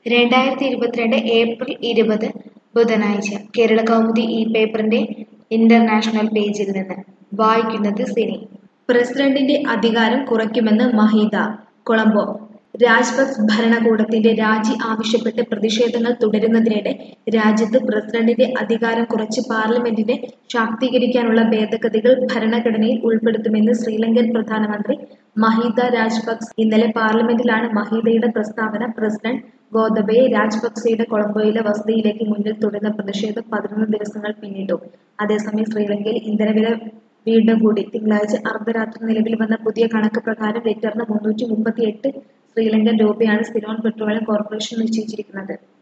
രണ്ടായിരത്തി ഇരുപത്തിരണ്ട് ഏപ്രിൽ ഇരുപത് ബുധനാഴ്ച കേരള കൗമുദി ഈ പേപ്പറിന്റെ ഇന്റർനാഷണൽ പേജിൽ നിന്ന് വായിക്കുന്നത് സിനി പ്രസിഡന്റിന്റെ അധികാരം കുറയ്ക്കുമെന്ന് മഹീദ കൊളംബോ രാജ്പക്സ് ഭരണകൂടത്തിന്റെ രാജി ആവശ്യപ്പെട്ട് പ്രതിഷേധങ്ങൾ തുടരുന്നതിനിടെ രാജ്യത്ത് പ്രസിഡന്റിന്റെ അധികാരം കുറച്ച് പാർലമെന്റിനെ ശാക്തീകരിക്കാനുള്ള ഭേദഗതികൾ ഭരണഘടനയിൽ ഉൾപ്പെടുത്തുമെന്ന് ശ്രീലങ്കൻ പ്രധാനമന്ത്രി മഹീദ രാജപക്സ് ഇന്നലെ പാർലമെന്റിലാണ് മഹീദയുടെ പ്രസ്താവന പ്രസിഡന്റ് ഗോതബയെ രാജപക്സെയുടെ കൊളംബോയിലെ വസതിയിലേക്ക് മുന്നിൽ തുടരുന്ന പ്രതിഷേധം പതിനൊന്ന് ദിവസങ്ങൾ പിന്നിട്ടു അതേസമയം ശ്രീലങ്കയിൽ ഇന്ധനവില വീണ്ടും കൂടി തിങ്കളാഴ്ച അർദ്ധരാത്രി നിലവിൽ വന്ന പുതിയ കണക്ക് പ്രകാരം ലിറ്ററിന് മുന്നൂറ്റി മുപ്പത്തി എട്ട് ശ്രീലങ്കൻ രൂപയാണ് സിലോൺ പെട്രോളിയം കോർപ്പറേഷൻ നിശ്ചയിച്ചിരിക്കുന്നത്